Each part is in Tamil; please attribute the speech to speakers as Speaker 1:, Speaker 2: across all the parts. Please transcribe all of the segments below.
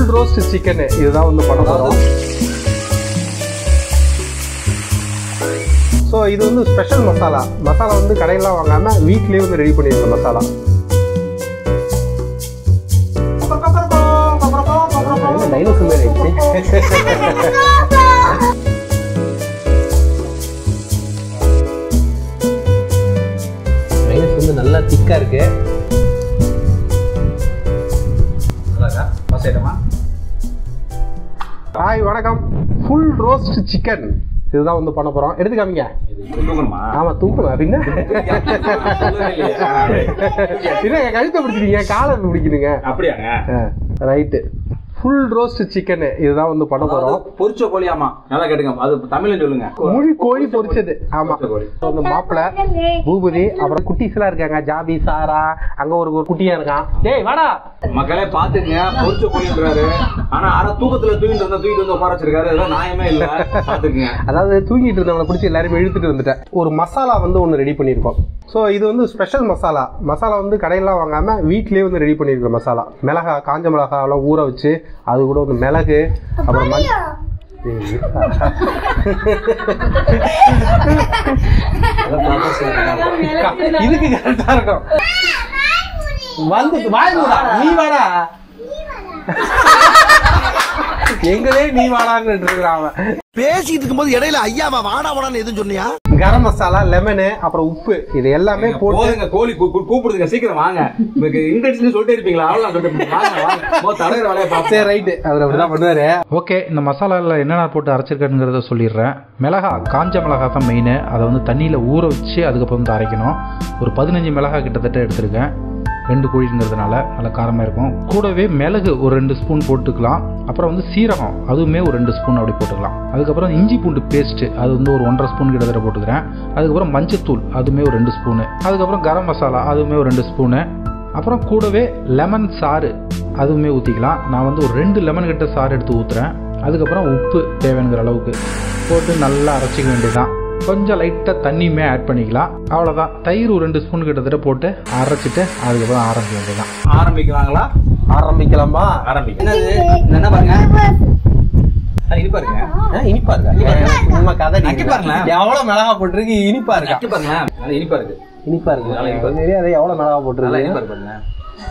Speaker 1: ரோஸ்ட் சிக்கன் இதுதான் வந்து பண்ண போகிறோம் ஸோ இது வந்து ஸ்பெஷல் மசாலா மசாலா வந்து கடையிலாம் வாங்காமல் வீட்லேயே வந்து ரெடி பண்ணியிருக்க மசாலா டைனோசர் மாதிரி ஆயிடுச்சு மைனஸ் வந்து நல்லா திக்காக இருக்கு
Speaker 2: நல்லாக்கா ஃபர்ஸ்ட் ஐட்டமா
Speaker 1: ஹாய் வணக்கம் ஃபுல் ரோஸ்ட் சிக்கன் இதுதான் வந்து பண்ண போகிறோம் எடுத்து காமிங்க
Speaker 2: இது தூக்கணுமா
Speaker 1: ஆமா தூக்கணும் பின்ன பின்ன என் கழுத்தை பிடிச்சிருக்கீங்க காலை பிடிக்கணுங்க
Speaker 2: அப்படியாங்க
Speaker 1: ரைட்டு ஃபுல் ரோஸ்ட் சிக்கன் இதுதான் வந்து பண்ண போகிறோம்
Speaker 2: அதாவது பொரிச்ச கோழியாமா நல்லா கேட்டுங்க அது தமிழ்ல சொல்லுங்க
Speaker 1: முழு கோழி பொரிச்சது ஆமா
Speaker 2: பொரிச்ச கோழி.
Speaker 1: வந்து மாப்பிள பூபதி அப்புறம் குட்டீஸ் எல்லாம் இருக்காங்க ஜாபி சாரா அங்க ஒரு ஒரு குட்டியா இருக்கான் டேய் வாடா
Speaker 2: மக்களே பாத்துக்கங்க பொரிச்ச கோழின்றாரு ஆனா அரை தூக்கத்துல தூக்கிட்டு வந்தா தூக்கிட்டு வந்து உட்கார வச்சிருக்காரு இதெல்லாம் நியாயமே இல்ல பாத்துக்கங்க
Speaker 1: அதாவது தூங்கிட்டு இருந்தவங்களை பிடிச்சி எல்லாருமே இழுத்துட்டு வந்துட்டேன் ஒரு மசாலா வந்து ஒன்று ரெடி பண்ணியிருக்கோம் ஸோ இது வந்து ஸ்பெஷல் மசாலா மசாலா வந்து கடையிலாம் வாங்காமல் வீட்லேயே வந்து ரெடி பண்ணியிருக்க மசாலா மிளகா காஞ்ச மிளகாலாம் ஊற வச்சு அது கூட வந்து மிளகு அப்புறம் மண் இதுக்கு கரெக்டாக இருக்கும் வந்து வாய் மூடா நீ வாடா எங்களே நீ வாடான்னு இருக்கிறான் அவன்
Speaker 3: பேசிட்டு இருக்கும்போது இடையில ஐயாவா வாடா வாடான்னு எதுவும் சொன்னியா
Speaker 1: கரம் மசாலா லெமனு அப்புறம் உப்பு இது எல்லாமே போட்டு
Speaker 2: போதுங்க கோழி கூ- கூ- கூப்பிடுதுங்க சீக்கிரம் வாங்க உங்களுக்கு இன்கிரீடியன்ஸ் சொல்லிட்டே இருப்பீங்களா அவ்வளவு சொல்லிட்டு வாங்க வாங்க மொத்த தலைவர் வேலையை பார்ப்போம்
Speaker 1: சரி ரைட்டு அவர் அப்படிதான் பண்ணுவாரு
Speaker 4: ஓகே இந்த மசாலாவில் என்னென்ன போட்டு அரைச்சிருக்கேங்கிறத சொல்லிடுறேன் மிளகா காஞ்ச மிளகா தான் மெயின் அதை வந்து தண்ணியில் ஊற வச்சு அதுக்கப்புறம் வந்து அரைக்கணும் ஒரு பதினஞ்சு மிளகா கிட்டத்தட்ட எடுத்திருக்கேன் ரெண்டு கோழிங்கிறதுனால நல்லா காரமாக இருக்கும் கூடவே மிளகு ஒரு ரெண்டு ஸ்பூன் போட்டுக்கலாம் அப்புறம் வந்து சீரகம் அதுவுமே ஒரு ரெண்டு ஸ்பூன் அப்படி போட்டுக்கலாம் அதுக்கப்புறம் இஞ்சி பூண்டு பேஸ்ட்டு அது வந்து ஒரு ஒன்றரை ஸ்பூன் கிட்டத்தட்ட போட்டுக்கிறேன் அதுக்கப்புறம் மஞ்சத்தூள் அதுவுமே ஒரு ரெண்டு ஸ்பூனு அதுக்கப்புறம் கரம் மசாலா அதுவுமே ஒரு ரெண்டு ஸ்பூனு அப்புறம் கூடவே லெமன் சாறு அதுவுமே ஊற்றிக்கலாம் நான் வந்து ஒரு ரெண்டு லெமன் கிட்ட சாறு எடுத்து ஊற்றுறேன் அதுக்கப்புறம் உப்பு தேவைங்கிற அளவுக்கு போட்டு நல்லா அரைச்சிக்க வேண்டியதுதான் கொஞ்சம் லைட்டாக தண்ணியுமே ஆட் பண்ணிக்கலாம் அவ்வளோதான் தயிர் ஒரு ரெண்டு ஸ்பூன் கிட்டத்தட்ட போட்டு அரைச்சிட்டு அதுக்கப்புறம் ஆரம்பிக்க வேண்டியதான்
Speaker 2: ஆரம்பிக்கலாங்களா
Speaker 1: ஆரம்பிக்கலாமா
Speaker 2: ஆரம்பிக்க என்னது இது என்ன பாருங்க ஆ, இது பாருங்க
Speaker 1: ஆ, இனிப்பா இருக்கா நம்ம கதை
Speaker 2: நக்கி பாருங்களேன்.
Speaker 1: எவ்வளவு மிளகா போட்டிருக்கு இனிப்பா இருக்கா
Speaker 2: நக்கி பாருங்களேன் நல்லா இனிப்பா இருக்கு
Speaker 1: இனிப்பா இருக்கு
Speaker 2: நல்லா இனிப்பா இருக்கு.
Speaker 1: தெரியாது எவ்வளவு மிளகா
Speaker 2: நல்லா
Speaker 1: போட்டிருக்கு
Speaker 2: இனிப்பா இருக்கு பாருங்க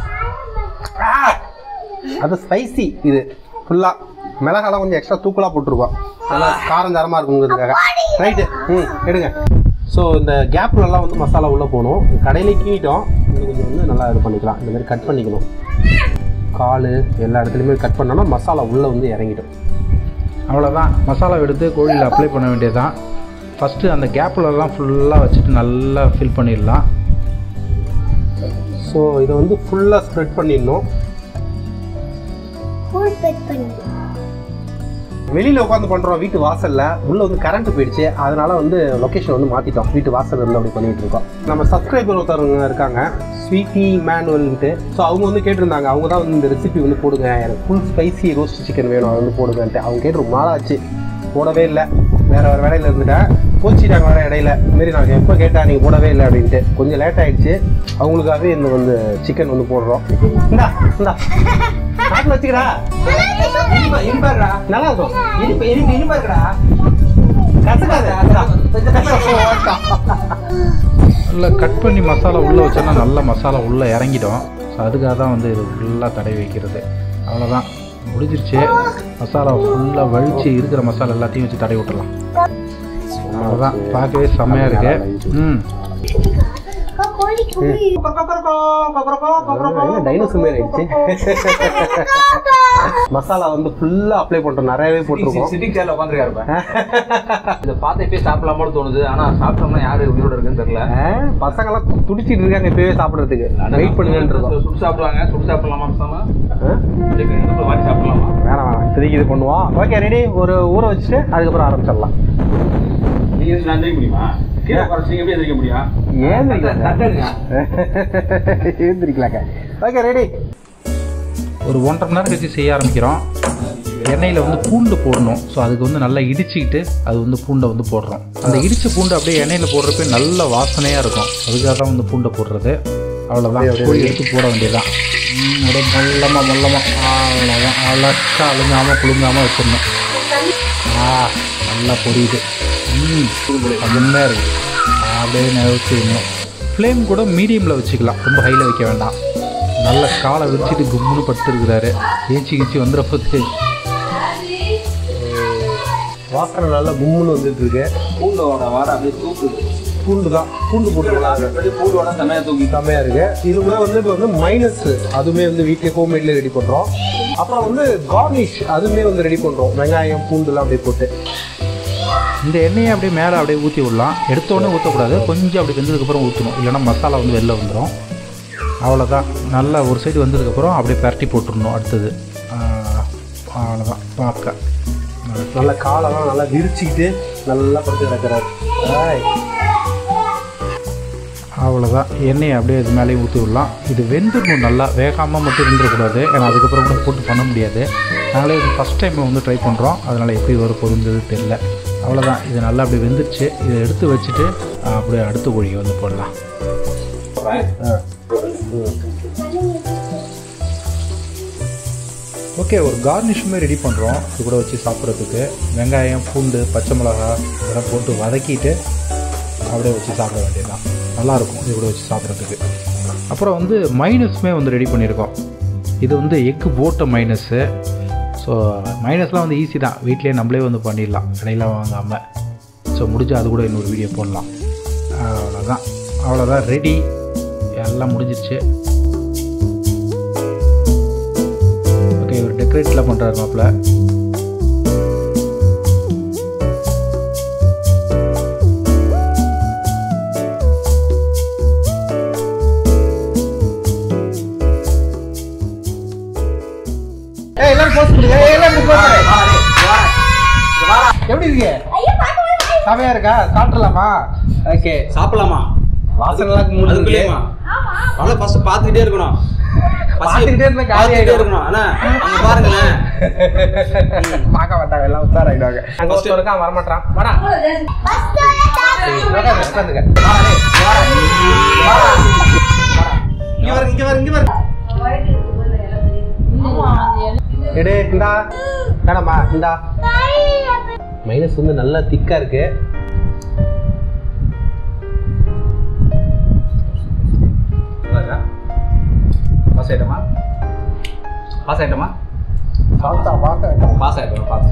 Speaker 1: அது ஸ்பைசி இது ஃபுல்லா மிளகாலாம் கொஞ்சம் எக்ஸ்ட்ரா தூக்கலா போட்டிருக்கோம் நல்லா காரம் தரமா இருக்குங்கிறதுக்காக ரைட்டு ம் எடுங்க ஸோ இந்த கேப்லலாம் வந்து மசாலா உள்ளே போகணும் கடையிலே கீட்டோம் இன்னும் கொஞ்சம் வந்து நல்லா இது பண்ணிக்கலாம் இந்த மாதிரி கட் பண்ணிக்கணும் கால் எல்லா இடத்துலையுமே கட் பண்ணோம்னா மசாலா உள்ளே வந்து இறங்கிடும்
Speaker 4: அவ்வளோதான் மசாலா எடுத்து கோழியில் அப்ளை பண்ண வேண்டியதுதான் ஃபஸ்ட்டு அந்த கேப்லலாம் ஃபுல்லாக வச்சுட்டு நல்லா ஃபில் பண்ணிடலாம்
Speaker 1: ஸோ இதை வந்து ஃபுல்லாக ஸ்ப்ரெட் பண்ணிடணும் வெளியில் உட்காந்து பண்ணுறோம் வீட்டு வாசலில் உள்ளே வந்து கரண்ட் போயிடுச்சு அதனால வந்து லொக்கேஷன் வந்து மாற்றிட்டோம் வீட்டு வாசல் இருந்து அப்படி பண்ணிட்டு இருக்கோம் நம்ம சப்ஸ்கிரைபர் ஒருத்தவங்க இருக்காங்க ஸ்வீட்டி மேனுவல்ன்ட்டு ஸோ அவங்க வந்து கேட்டிருந்தாங்க அவங்க தான் வந்து இந்த ரெசிபி வந்து போடுங்க எனக்கு ஃபுல் ஸ்பைசி ரோஸ்ட் சிக்கன் வேணும் அதை வந்து போடுங்கன்ட்டு அவங்க கேட்டு ரொம்ப நாள் ஆச்சு போடவே இல்லை வேற வேறு வேலையில் இருந்துட்டேன் கோச்சிட்டாங்க வேற இடையில இதுமாரி நான் எப்போ கேட்டேன் நீங்கள் போடவே இல்லை அப்படின்ட்டு கொஞ்சம் லேட் ஆயிடுச்சு அவங்களுக்காகவே இந்த வந்து சிக்கன் வந்து போடுறோம் இந்தா இந்தா நாட்டில் வச்சுக்கிறா
Speaker 2: இனிப்பா இனிப்பாருடா
Speaker 1: நல்லா இருக்கும்
Speaker 2: இனிப்பு இனிப்பு இனிப்பா இருக்குடா
Speaker 1: கசக்காது
Speaker 4: நல்லா கட் பண்ணி மசாலா உள்ளே வச்சோன்னா நல்ல மசாலா உள்ளே இறங்கிடும் ஸோ அதுக்காக தான் வந்து இது ஃபுல்லாக தடவி வைக்கிறது அவ்வளோதான் முடிஞ்சிருச்சு மசாலா ஃபுல்லாக வழித்து இருக்கிற மசாலா எல்லாத்தையும் வச்சு தடவி விட்டுறலாம் அவ்வளோதான் பார்க்கவே செம்மையாக இருக்கு ம்
Speaker 1: டைனோசர் மாதிரி ஆயிடுச்சு மசாலா வந்து ஃபுல்லா அப்ளை பண்றோம் நிறையவே போட்டிருக்கோம்
Speaker 2: சிட்டிங் சேர்ல உட்காந்துருக்காரு இதை பார்த்து இப்பயே சாப்பிடலாமோன்னு தோணுது ஆனா சாப்பிட்டோம்னா யாரு உயிரோட இருக்குன்னு தெரியல
Speaker 1: பசங்க எல்லாம் துடிச்சிட்டு இருக்காங்க இப்பவே சாப்பிடுறதுக்கு வெயிட் பண்ணுங்கன்னு இருக்கோம்
Speaker 2: சுட்டு சாப்பிடுவாங்க சுட்டு சாப்பிடலாமா பேசாம
Speaker 1: ஆ?
Speaker 2: வாங்கி சாப்பிடலாமா
Speaker 1: வேணாம் வேணாம் இப்போதைக்கு இது பண்ணுவோம் ஓகே ரெடி ஒரு ஊற வச்சுட்டு அதுக்கப்புறம் ஆரம்பிச்சிடலாம்
Speaker 2: நீங்க எந்திரிச்சு நான் எந்திரிக்க முடியுமா கீழே உட்கார நீங்க எப்படி எந்திரிக்க முடியும்
Speaker 1: ஏந்திரிக்கலாங்க
Speaker 2: தட்டுங்க
Speaker 1: ஏந்திரிக்கலாங்க ஓகே ரெடி
Speaker 4: ஒரு ஒன்றரை மணி நேரம் கழிச்சு செய்ய ஆரம்பிக்கிறோம் எண்ணெயில் வந்து பூண்டு போடணும் ஸோ அதுக்கு வந்து நல்லா இடிச்சுக்கிட்டு அது வந்து பூண்டை வந்து போடுறோம் அந்த இடித்த பூண்டு அப்படியே எண்ணெயில் போடுறப்ப நல்ல வாசனையாக இருக்கும் அதுக்காக தான் வந்து பூண்டை போடுறது அவ்வளோதான் கோழி எடுத்து போட வேண்டியதுதான் ம், அப்படியே மொல்லமாக மொல்லமாக அவ்வளோதான் அழகா அழுங்காமல் குழுங்காமல் வச்சிடணும் ஆ நல்லா பொரியுது ம் செம்மையாக இருக்குது அப்படியே நிறுத்திடணும் ஃப்ளேம் கூட மீடியமில் வச்சுக்கலாம் ரொம்ப ஹையில் வைக்க வேண்டாம் நல்ல காலை விரிச்சிட்டு கும்முன்னு படுத்துருக்கிறாரு ஏச்சி கிச்சி வந்துட போது
Speaker 1: வாசனை நல்லா கும்முன்னு வந்துட்டு இருக்கு
Speaker 2: பூண்டோட வாடை அப்படியே தூக்குது
Speaker 1: பூண்டு தான் பூண்டு போட்டுருக்கலாம்
Speaker 2: அப்படியே பூண்டோட செமையா தூக்கி
Speaker 1: செம்மையா இருக்கு இது கூட வந்து இப்போ வந்து மைனஸ் அதுவுமே வந்து வீட்டிலே ஹோம்மேட்ல ரெடி பண்றோம் அப்புறம் வந்து கார்னிஷ் அதுவுமே வந்து ரெடி பண்றோம் வெங்காயம் பூண்டுலாம் அப்படியே போட்டு
Speaker 4: இந்த எண்ணெயை அப்படியே மேலே அப்படியே ஊற்றி விடலாம் எடுத்தோடனே ஊற்றக்கூடாது கொஞ்சம் அப்படி வெந்ததுக்கப்புறம் ஊற்றணும் இல்லைன்னா மசாலா வந்து வெளில வந்துடும் அவ்வளோதான் நல்லா ஒரு சைடு வந்ததுக்கப்புறம் அப்படியே பரட்டி போட்டுடணும் அடுத்தது ஆஹ், அவ்வளோதான் பார்க்க
Speaker 1: நல்ல காலெல்லாம் நல்லா விரிச்சுக்கிட்டு நல்லா படுத்து கிடக்கிறாரு ஆய்.
Speaker 4: அவ்வளோதான் எண்ணெயை அப்படியே இது மேலேயும் ஊற்றி விடலாம் இது வெந்துடணும் நல்லா வேகாமல் மட்டும் இருந்துடக்கூடாது ஏன்னா அதுக்கப்புறம் கூட போட்டு பண்ண முடியாது நாங்களே இது ஃபஸ்ட் டைம் வந்து ட்ரை பண்ணுறோம் அதனால் எப்படி வர பொருந்தது தெரில அவ்வளோதான் இது நல்லா அப்படியே வெந்துருச்சு இதை எடுத்து வச்சுட்டு ஆஹ், அப்படியே அடுத்த கோழியை வந்து போடலாம் ஓகே ஒரு கார்னிஷுமே ரெடி பண்ணுறோம் இது கூட வச்சு சாப்பிட்றதுக்கு வெங்காயம் பூண்டு பச்சை மிளகா இதெல்லாம் போட்டு வதக்கிட்டு அப்படியே வச்சு சாப்பிட வேண்டியதுதான் நல்லாயிருக்கும் இது கூட வச்சு சாப்பிட்றதுக்கு அப்புறம் வந்து மைனஸுமே வந்து ரெடி பண்ணியிருக்கோம் இது வந்து எக்கு போட்ட மைனஸு ஸோ மைனஸ்லாம் வந்து ஈஸி தான் வீட்டிலேயே நம்மளே வந்து பண்ணிடலாம் கடையில் வாங்காமல் ஸோ முடிஞ்சால் அது கூட இன்னொரு வீடியோ போடலாம் அவ்வளோதான் அவ்வளோதான் ரெடி எல்லாம் முடிஞ்சிருச்சு ஓகே இவர் டெக்கரேட்லாம் பண்ணுறாரு மாப்பிள்ள
Speaker 1: ஏய் எல்லாரும் போஸ்ட் கொடுங்க ஏய், எல்லாரும் போஸ்ட் எப்படி இருக்கு செமையா இருக்கா சாப்பிடலாமா ஓகே
Speaker 2: சாப்பிடலாமா
Speaker 1: வாசனைலாம் மூணு
Speaker 2: அதுக்குள்ளேயுமா நல்லா ஃபர்ஸ்ட் பார்த்துக்கிட்டே இருக்கணும் பசி-
Speaker 1: பார்த்துக்கிட்டே இருந்தா காலி
Speaker 2: பார்த்துக்கிட்டே
Speaker 1: ஆயிடும்.
Speaker 2: இருக்கணும் அண்ணா அங்க பாருங்களேன்
Speaker 1: பார்க்க மாட்டாங்க எல்லாம் உத்தாராயிடுவாங்க அங்க
Speaker 2: First-
Speaker 1: ஒருத்தன் இருக்கான் வரமாட்டான் வாடா உட்காரு, உட்காந்துக்க. வாடா, டேய், வாடா. வாடா. வாடா. இங்க வரு இங்க வரு இங்க வரு எடு இந்தா வேணாமா இந்தா மைனஸ் வந்து நல்லா திக்கா இருக்கு
Speaker 2: பாஸ் ஆயிட்டமா பாஸ் ஆயிட்டமா
Speaker 1: சாப்பிட்டா பார்க்க
Speaker 2: பாஸ் ஆயிட்டோம் பாஸ்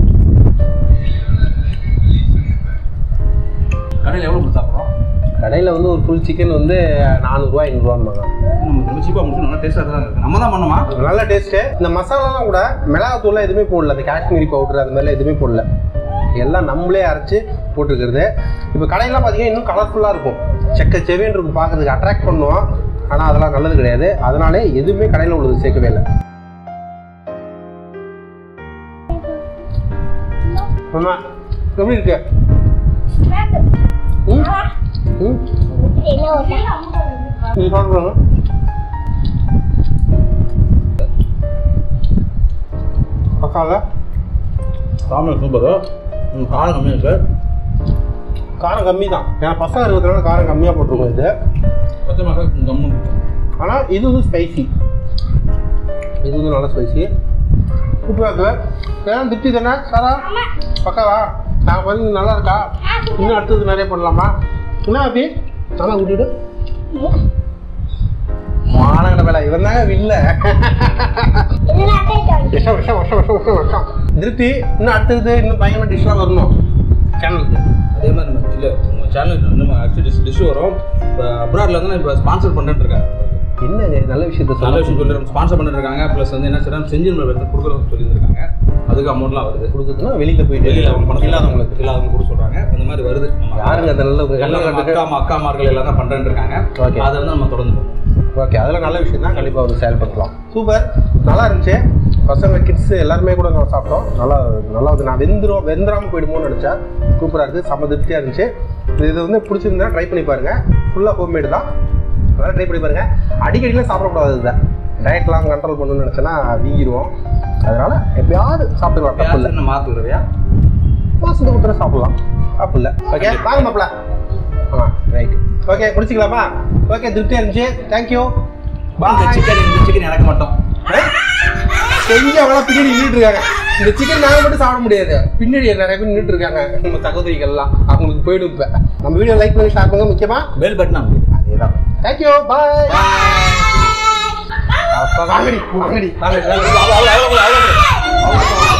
Speaker 2: கடையில் எவ்வளோ கொடுத்து சாப்பிட்றோம்
Speaker 1: கடையில் வந்து ஒரு ஃபுல் சிக்கன் வந்து நானூறுரூவா ஐநூறுரூவாம்பாங்க
Speaker 2: நம்ம ரொம்ப சீப்பாக முடிச்சு நல்லா டேஸ்ட்டாக தான் இருக்குது நம்ம தான் பண்ணோமா
Speaker 1: நல்ல டேஸ்ட்டு இந்த மசாலாலாம் கூட மிளகாத்தூள்லாம் எதுவுமே போடல அந்த காஷ்மீரி பவுடர் அந்த மாதிரிலாம் எதுவுமே போடல எல்லாம் நம்மளே அரைச்சு போட்டுக்கிறது இப்போ கடையெல்லாம் பார்த்தீங்கன்னா இன்னும் கலர்ஃபுல்லாக இருக்கும் செக்க செவேன்னு இருக்கும் பார்க்கறதுக்கு அட்ராக்ட் பண்ணுவோம் ஆனால் அதெல்லாம் நல்லது கிடையாது அதனாலே எதுவுமே கடையில் உள்ளது சேர்க்கவே இல்லை ஆமா எப்படி இருக்கு ம் ம் நீ சொல்லுங்க மசாலா
Speaker 2: சாமியார் சூப்பர் காரம் கம்மியாக சார்
Speaker 1: காரம் கம்மி தான் ஏன்னா பசங்க இருக்கிறதுனால காரம் கம்மியாக போட்டிருக்கோம் இது
Speaker 2: பச்சை மிளகாய் கம்மு
Speaker 1: ஆனால் இது வந்து ஸ்பைசி இது வந்து நல்லா ஸ்பைசி சூப்பராக இருக்கு ஏன்னா திருப்தி தானே சாரா பக்காவா நான் வந்து நல்லா இருக்கா இன்னும் அடுத்தது நிறைய பண்ணலாமா என்ன அப்படி நல்லா கூட்டிட்டு மானகட வேலை இவன் தாங்க வில்ல விஷம் விஷம் விஷம் விஷம் விஷம் விஷம் திருப்தி இன்னும் அடுத்தது இன்னும் பயங்கரமாக டிஷ்லாம் வரணும் சேனலுக்கு
Speaker 2: அதே மாதிரி நம்ம இல்லை உங்கள் சேனலுக்கு நம்ம ஆக்சுவலி டிஷ் டிஷ் வரும் இப்போ அப்ராட்ல வந்து இப்போ ஸ்பான்சர் பண்ணிட்டு இருக்காங்க
Speaker 1: என்னங்க நல்ல விஷயத்த
Speaker 2: நல்ல
Speaker 1: சொல்ல
Speaker 2: விஷயம் சொல்லி ஸ்பான்சர் பண்ணிட்டு இருக்காங்க ப்ளஸ் வந்து என்ன செய்யறாங்க செஞ்சு நம்ம வந்து கொடுக்குறோம் சொல்லியிருக்காங்க அதுக்கு அமௌண்ட்லாம் வருது
Speaker 1: கொடுக்குதுன்னா வெளியில போயிட்டு
Speaker 2: வெளியில அவங்க பணம்
Speaker 1: இல்லாதவங்களுக்கு
Speaker 2: இல்லாதவங்க கொடுக்க சொல்றாங்க அந்த மாதிரி வருது நம்ம
Speaker 1: யாருங்க அந்த நல்ல
Speaker 2: எல்லாம் நம்ம அக்கா அக்காமார்கள் எல்லாம் தான் பண்றேன்னு இருக்காங்க
Speaker 1: Okay.
Speaker 2: அதை வந்து நம்ம தொடர்ந்து பண்ணுவோம்
Speaker 1: ஓகே அதெல்லாம் நல்ல விஷயம் தான் கண்டிப்பாக வந்து செயல்படுத்தலாம் சூப்பர் நல்லா இருந்துச்சு பசங்க கிட்ஸ் எல்லாருமே கூட நான் சாப்பிட்டோம் நல்லா நல்லா வந்து நான் வெந்துரும் வெந்துராமல் போயிடுமோன்னு நினச்சேன் சூப்பராக இருக்குது செம்ம திருப்தியாக இருந்துச்சு இது இது வந்து பிடிச்சிருந்தா ட்ரை பண்ணி பாருங்கள் ஃபுல்லாக ஹோம்மேடு தான் அதெல்லாம் ட்ரை பண்ணி பாருங்கள் அடிக்கடிலாம் சாப்பிடக்கூடாது இதை டயட்லாம் கண்ட்ரோல் பண்ணணும்னு நினச்சேன்னா வீங்கிடுவோம் அதனால் எப்பயாவது சாப்பிட்டுக்கலாம் தப்பு இல்லை
Speaker 2: என்ன மாத்து விடுறியா
Speaker 1: மாதத்துக்கு ஒரு தடவை சாப்பிடலாம் தப்பு இல்லை ஓகே வாங்க மாப்பிள்ள ஆ ரைட்டு ஓகே முடிச்சுக்கலாமா ஓகே திருப்தியா இருந்துச்சு தேங்க்யூ
Speaker 2: இந்த
Speaker 1: பாய்
Speaker 2: சிக்கன் இந்த சிக்கன் எனக்கு மட்டும்
Speaker 1: செஞ்சவங்களாம் பின்னாடி நின்றுட்டு இருக்காங்க இந்த சிக்கன் நாங்க மட்டும் சாப்பிட முடியாது பின்னாடி நிறைய பேர் நின்றுட்டு இருக்காங்க நம்ம சகோதரிகள்லாம் அவங்களுக்கு போயிடும் இப்ப நம்ம வீடியோ லைக் பண்ணி ஷேர் பண்ணுங்க முக்கியமா
Speaker 2: பெல் பட்டன்
Speaker 1: அதேதான் தேங்க்யூ பாய் வாங்கடி வாங்கடி வாங்கடி
Speaker 2: அவ்வளோ அவ்வளோ அவ்வளோ